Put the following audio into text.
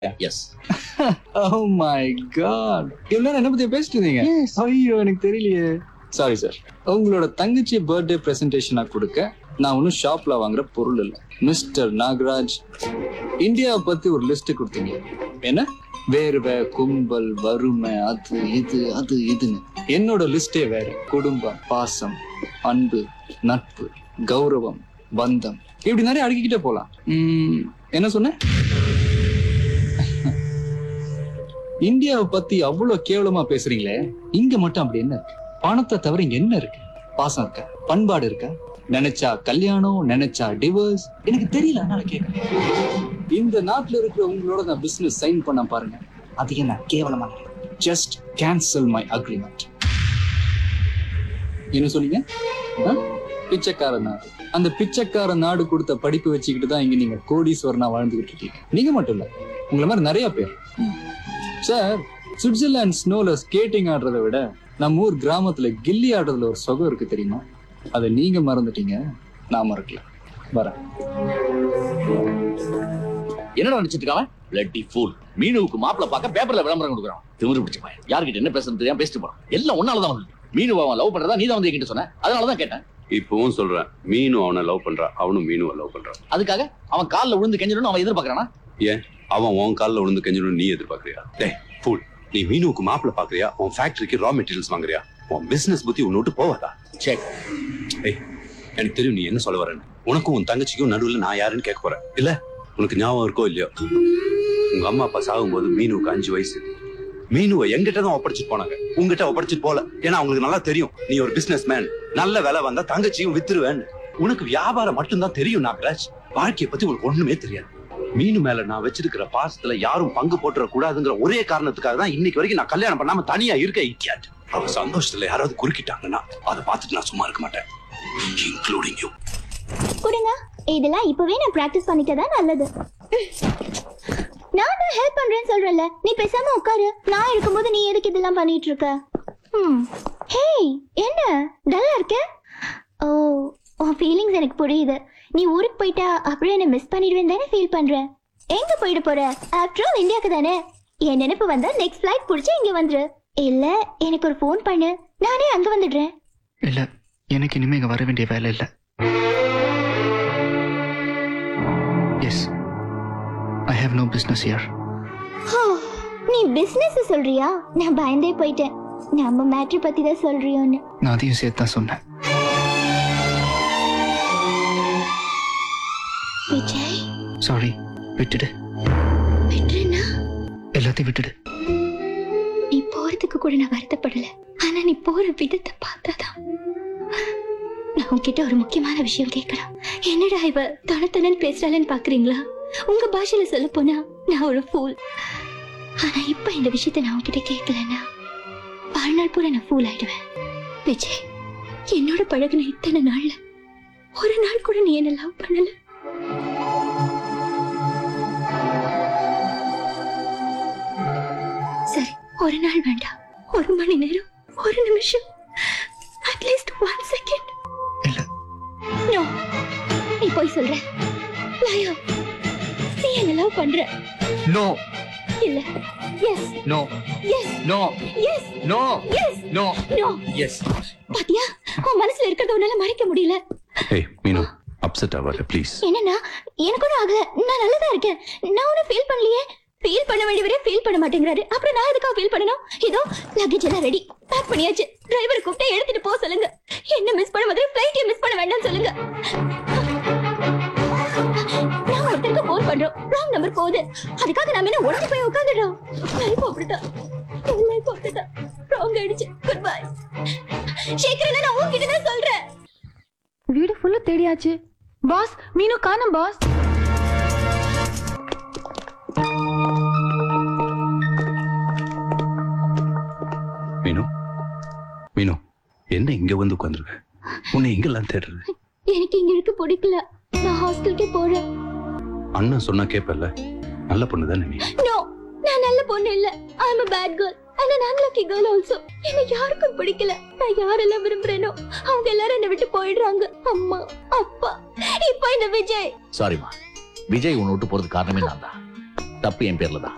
S oh my God இவ்வளவு நேரம் என்ன பத்தி பேசிட்டு இருந்தீங்க ஐயோ எனக்கு தெரியலையே சாரி சார் உங்களோட தங்கச்சி பர்த்டே பிரசன்டேஷனா கொடுக்க நான் ஒன்றும் ஷாப்ல வாங்குற பொருள் இல்லை மிஸ்டர் நாகராஜ் இந்தியாவை பத்தி ஒரு லிஸ்ட் கொடுத்தீங்க என்ன வேர்வை கும்பல் வறுமை அது இது அது இதுன்னு என்னோட லிஸ்டே வேற குடும்பம் பாசம் அன்பு நட்பு கௌரவம் பந்தம் இப்படி நிறைய அடுக்கிக்கிட்டே போலாம் உம், என்ன சொன்ன இந்தியாவை பத்தி அவ்வளவு கேவலமா பேசுறீங்களே இங்க மட்டும் அப்படி என்ன இருக்கு பணத்தை தவிர இங்க என்ன இருக்கு பாசம் இருக்கா பண்பாடு இருக்கா நினைச்சா கல்யாணம் நினைச்சா டிவோர்ஸ் எனக்கு தெரியல அதனால கேட்கறேன் இந்த நாட்டுல இருக்கிற உங்களோட நான் பிசினஸ் சைன் பண்ண பாருங்க அது என்ன கேவலமா ஜஸ்ட் கேன்சல் மை அக்ரிமெண்ட் என்ன சொன்னீங்க ஆ? பிச்சைக்கார நாடு அந்த பிச்சைக்கார நாடு கொடுத்த படிப்பு வச்சுக்கிட்டு தான் இங்க நீங்க கோடீஸ்வரனா வாழ்ந்துகிட்டு இருக்கீங்க நீங்க மட்டும் இல்ல உங்களை மாதிரி நிறைய பேர் சார் சுவிட்சர்லாந்து ஸ்னோல ஸ்கேட்டிங் ஆடுறதை விட நம்ம ஊர் கிராமத்துல கில்லி ஆடுறதுல ஒரு சுகம் இருக்கு தெரியுமா அதை நீங்க மறந்துட்டீங்க நான் மறக்கல வரேன் என்னடா நினைச்சிட்டு இருக்கான் லட்டி ஃபூல் மீனுவுக்கு மாப்பிள பார்க்க பேப்பர்ல விளம்பரம் கொடுக்குறான் திமிரு பிடிச்ச பையன் யார்கிட்ட என்ன பேசுறது தெரியாம பேசிட்டு போறான் எல்லாம் ஒன்னால தான் வந்து மீனு அவன் லவ் பண்றதா நீ தான் வந்து என்கிட்ட சொன்ன அதனால தான் கேட்டேன் இப்பவும் சொல்றேன் மீனும் அவனை லவ் பண்றான் அவனும் மீனுவை லவ் பண்றான் அதுக்காக அவன் கால்ல விழுந்து கெஞ்சணும்னு அவன் எதிர்பார்க்கறானா அவன் உன் காலில் விழுந்து கெஞ்சணும்னு நீ எதிர்பார்க்கறியா டேய் ஃபுல் நீ மீனுவுக்கு மாப்பிள்ள பாக்குறியா உன் ஃபேக்டரிக்கு ரா மெட்டீரியல்ஸ் வாங்குறியா உன் பிசினஸ் புத்தி உன்னை விட்டு போவாதா செக் ஏய் எனக்கு தெரியும் நீ என்ன சொல்ல வரேன்னு உனக்கும் உன் தங்கச்சிக்கும் நடுவில் நான் யாருன்னு கேட்க போறேன் இல்ல உனக்கு ஞாபகம் இருக்கோ இல்லையோ உங்க அம்மா அப்பா சாகும்போது மீனுவுக்கு அஞ்சு வயசு மீனுவை எங்கிட்ட தான் ஒப்படைச்சிட்டு போனாங்க உங்ககிட்ட ஒப்படைச்சிட்டு போல ஏன்னா அவங்களுக்கு நல்லா தெரியும் நீ ஒரு பிசினஸ் மேன் நல்ல வேலை வந்தா தங்கச்சியும் வித்துருவேன்னு உனக்கு வியாபாரம் மட்டும்தான் தெரியும் நாகராஜ் வாழ்க்கையை பத்தி உனக்கு ஒண்ணுமே தெரியாது மீனு மேல நான் வச்சிருக்கிற பாசத்துல யாரும் பங்கு போட்டுற கூடாதுங்கிற ஒரே காரணத்துக்காக தான் இன்னைக்கு வரைக்கும் நான் கல்யாணம் பண்ணாம தனியா இருக்க இக்கியாட் அவ சந்தோஷத்துல யாராவது குறுக்கிட்டாங்கன்னா அதை பார்த்துட்டு நான் சும்மா இருக்க மாட்டேன் இன்க்ளூடிங் யூ கொடுங்க இதெல்லாம் இப்பவே நான் பிராக்டிஸ் பண்ணிட்டதா நல்லது நான் தான் ஹெல்ப் பண்றேன்னு சொல்றேன்ல நீ பேசாம உட்காரு நான் இருக்கும்போது நீ எதுக்கு இதெல்லாம் பண்ணிட்டு இருக்க ம் ஹேய் என்ன டல்லா இருக்க ஓ உன் ஃபீலிங்ஸ் எனக்கு புரியுது நீ ஊருக்கு போயிட்டா அப்புறம் என்ன மிஸ் பண்ணிடுவேன் தானே ஃபீல் பண்ற எங்க போயிட போற ஆஃப்டர் ஆல் இந்தியாவுக்கு தானே என் நினைப்பு வந்தா நெக்ஸ்ட் ஃபிளைட் பிடிச்சி இங்க வந்துரு இல்ல எனக்கு ஒரு ஃபோன் பண்ணு நானே அங்க வந்துடுறேன் இல்ல எனக்கு இனிமே இங்க வர வேண்டிய வேலை இல்ல yes I have no business here ஹோ, நீ பிசினஸ் சொல்றியா நான் பயந்தே போயிட்டேன் நம்ம மேட்ரு பத்தி தான் சொல்றியோன்னு நான் அதையும் சேர்த்து தான் சொன்னேன் விஜய் சாரி விட்டுடு விட்டுருனா எல்லாத்தையும் விட்டுடு நீ போறதுக்கு கூட நான் வருத்தப்படல ஆனா நீ போற விதத்தை பார்த்தாதான் நான் உன்கிட்ட ஒரு முக்கியமான விஷயம் கேட்கலாம் என்னடா இவ தனத்தனன் பேசுறாளன்னு பாக்குறீங்களா உங்க பாஷையில சொல்ல போனா நான் ஒரு ஃபூல் ஆனா இப்ப இந்த விஷயத்த நான் உன்கிட்ட கேட்கலன்னா வாழ்நாள் பூரா நான் ஃபூல் ஆயிடுவேன் விஜய் என்னோட பழகுன இத்தனை நாள்ல ஒரு நாள் கூட நீ என்ன லவ் பண்ணல சரி ஒரு நாள் வேண்டாம் ஒரு மணி நேரம் ஒரு நிமிஷம் அட்லீஸ்ட் ஒன் செகண்ட் இல்ல நோ நீ போய் சொல்ற லாயா நீ என்ன லவ் பண்ற நோ இல்ல yes no yes no yes no yes no no yes பாத்தியா உன் மனசுல இருக்கிறத உன்னால மறைக்க முடியல ஏய் மீனு அப்செட் ஆகாத ப்ளீஸ் என்னன்னா எனக்கு ஒன்றும் ஆகல நான் நல்லதா இருக்கேன் நான் ஒன்றும் ஃபீல் பண்ணலையே ஃபீல் பண்ண வேண்டியவரே ஃபீல் பண்ண மாட்டேங்கிறாரு அப்புறம் நான் எதுக்காக ஃபீல் பண்ணணும் இதோ லக்கேஜ் எல்லாம் ரெடி பேக் பண்ணியாச்சு டிரைவர் கூப்பிட்டு எடுத்துட்டு போக சொல்லுங்க என்ன மிஸ் பண்ண மாதிரி ஃப்ளைட்டை மிஸ் பண்ண வேண்டாம்னு சொல்லுங்க நான் ஒருத்தருக்கு ஃபோன் பண்றோம் ராங் நம்பர் போகுது அதுக்காக நாம என்ன உடனே போய் உட்காந்துடுறோம் லைஃப் அப்படிதான் லைஃப் அப்படிதான் ராங் ஆயிடுச்சு குட் பை சீக்கிரம் நான் உங்ககிட்ட தான் சொல்றேன் வீடு ஃபுல்லா தேடியாச்சு பாஸ் மீனு காணோம் பாஸ் மீனு மீனு என்ன இங்க வந்து உட்காந்துருக்க உன்னை எங்கெல்லாம் தேடுறது எனக்கு இங்க இருக்க பிடிக்கல நான் ஹாஸ்டலுக்கே போறேன் அண்ணன் சொன்னா கேப்பல்ல நல்ல பொண்ணு தானே நீ நோ நான் நல்ல பொண்ணு இல்ல ஐ அம் a bad girl and an unlucky girl also என்ன யாருக்கும் பிடிக்கல நான் யாரெல்லாம் விரும்புறேனோ அவங்க எல்லாரும் என்ன விட்டு போயிடுறாங்க அம்மா அப்பா இப்போ இந்த விஜய் சாரிமா விஜய் உன்னை விட்டு போறதுக்கு காரணமே நான் தான் தப்பு என் பேர்ல தான்